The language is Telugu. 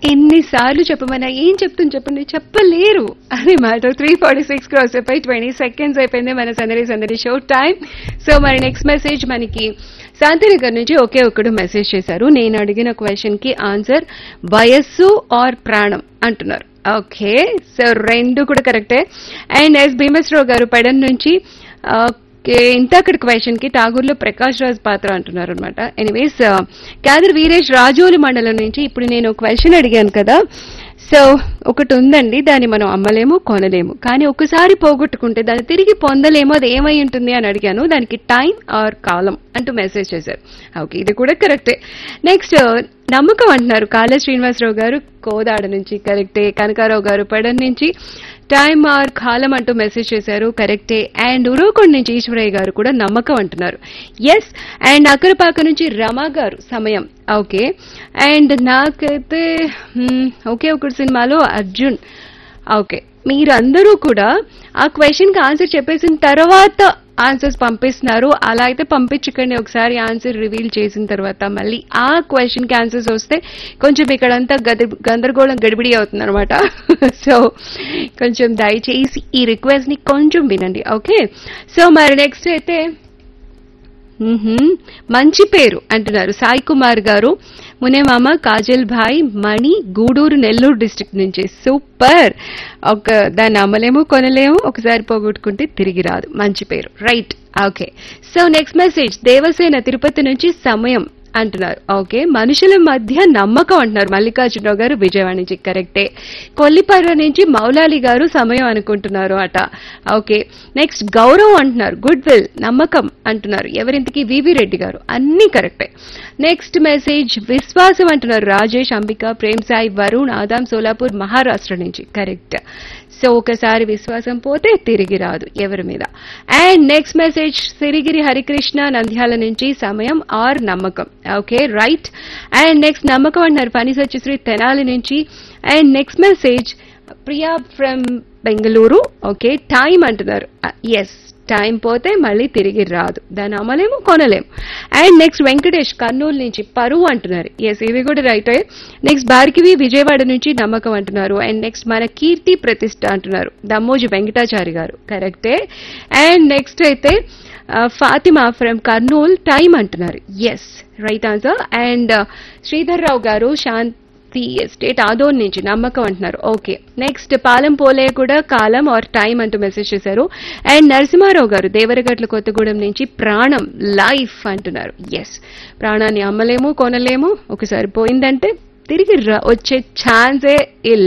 ఎన్నిసార్లు చెప్పమన్నా ఏం చెప్తుంది చెప్పండి చెప్పలేరు అది matter three forty six cross అయిపోయి ట్వంటీ సెకండ్స్ అయిపోయింది మన సందడి సందడి షో టైం సో మరి నెక్స్ట్ మెసేజ్ మనకి శాంతినగర్ నుంచి ఒకే ఒక్కడు మెసేజ్ చేశారు నేను అడిగిన క్వశ్చన్ కి ఆన్సర్ వయస్సు ఆర్ ప్రాణం అంటున్నారు ఓకే సో రెండు కూడా కరెక్టే అండ్ ఎస్ భీమేశ్వరరావు గారు పెడన్ నుంచి ఓకే ఇంతకటి క్వశ్చన్ కి ఠాగూర్లో ప్రకాష్ రాజ్ పాత్ర అంటున్నారు అనమాట ఎనీవేస్ క్యాదర్ వీరేష్ రాజోలి మండలం నుంచి ఇప్పుడు నేను క్వశ్చన్ అడిగాను కదా సో ఒకటి ఉందండి దాన్ని మనం అమ్మలేము కొనలేము కానీ ఒకసారి పోగొట్టుకుంటే దాన్ని తిరిగి పొందలేము అది ఏమై ఉంటుంది అని అడిగాను దానికి టైం ఆర్ కాలం అంటూ మెసేజ్ చేశారు ఓకే ఇది కూడా కరెక్టే నెక్స్ట్ నమ్మకం అంటున్నారు కాళ శ్రీనివాసరావు గారు కోదాడ నుంచి కరెక్టే కనకారావు గారు పెడన్ నుంచి టైం ఆర్ కాలం అంటూ మెసేజ్ చేశారు కరెక్టే అండ్ ఉరవకొండ నుంచి ఈశ్వరయ్య గారు కూడా నమ్మకం అంటున్నారు ఎస్ అండ్ అక్కరపాక నుంచి రమా గారు సమయం ఓకే అండ్ నాకైతే మ్మ్, ఒకే ఒకటి సినిమాలో అర్జున్ ఓకే మీరందరూ కూడా ఆ క్వశ్చన్ కి ఆన్సర్ చెప్పేసిన తర్వాత ఆన్సర్స్ పంపిస్తున్నారు అలా అయితే పంపించకండి ఒకసారి ఆన్సర్ రివీల్ చేసిన తర్వాత మళ్ళీ ఆ క్వశ్చన్ కి ఆన్సర్స్ వస్తే కొంచెం ఇక్కడంతా గది గందరగోళం గడిబిడి అవుతుంది అనమాట సో కొంచెం దయచేసి ఈ రిక్వెస్ట్ ని కొంచెం వినండి ఓకే సో మరి నెక్స్ట్ అయితే మ్మ్హ్మ్. మంచి పేరు అంటున్నారు సాయి కుమార్ గారు మునేమామ కాజల్ భాయ్ మణి గూడూరు నెల్లూరు డిస్ట్రిక్ట్ నుంచి సూపర్ ఒక దాన్ని అమ్మలేము కొనలేము ఒకసారి పోగొట్టుకుంటే తిరిగి రాదు మంచి పేరు right okay so next message Devasena Tirupati నుంచి సమయం అంటున్నారు ఓకే మనుషుల మధ్య నమ్మకం అంటున్నారు మల్లికార్జునరావు గారు విజయవాడ నుంచి కరెక్టే కొల్లిపర్ర నుంచి మౌలాలి గారు సమయం అనుకుంటున్నారు అట ఓకే నెక్స్ట్ గౌరవం అంటున్నారు గుడ్ విల్ నమ్మకం అంటున్నారు ఎవరింతకి వివి రెడ్డి గారు అన్ని కరెక్టే నెక్స్ట్ మెసేజ్ విశ్వాసం అంటున్నారు రాజేష్ అంబిక ప్రేమ్ సాయి వరుణ్ ఆదాం సోలాపూర్ మహారాష్ట్ర నుంచి కరెక్ట్ సో ఒకసారి విశ్వాసం పోతే తిరిగి రాదు ఎవరి మీద and next message Sirigiri Harikrishna Nandyal నుంచి సమయం ఆర్ నమ్మకం ఓకే రైట్ అండ్ నెక్స్ట్ నమ్మకం అంటున్నారు ఫనీ సత్యశ్రీ తెనాలి నుంచి and next message Priya from Bengaluru okay time అంటున్నారు ఎస్ టైం పోతే మళ్ళీ తిరిగి రాదు దాన్ని అమ్మలేము కొనలేము అండ్ నెక్స్ట్ వెంకటేష్ కర్నూలు నుంచి పరువు అంటున్నారు ఎస్ ఇది కూడా రైట్ నెక్స్ట్ భార్గివి విజయవాడ నుంచి నమ్మకం అంటున్నారు అండ్ నెక్స్ట్ మన కీర్తి ప్రతిష్ట అంటున్నారు దమ్మోజి వెంకటాచారి గారు కరెక్టే అండ్ నెక్స్ట్ అయితే ఆ, ఫాతిమా ఫ్రమ్ కర్నూల్ టైం అంటున్నారు yes right answer and Sridhar Rao గారు శాంతి ఎస్టేట్ ఆదోన్ నుంచి నమ్మకం అంటున్నారు ఓకే నెక్స్ట్ పాలెం పోలే కూడా కాలం ఆర్ టైం అంటూ మెసేజ్ చేశారు అండ్ నరసింహారావు గారు దేవరగట్ల కొత్తగూడెం నుంచి ప్రాణం లైఫ్ అంటున్నారు ఎస్ ప్రాణాన్ని అమ్మలేము కొనలేము ఒకసారి పోయిందంటే తిరిగి రా- వచ్చే ఛాన్సే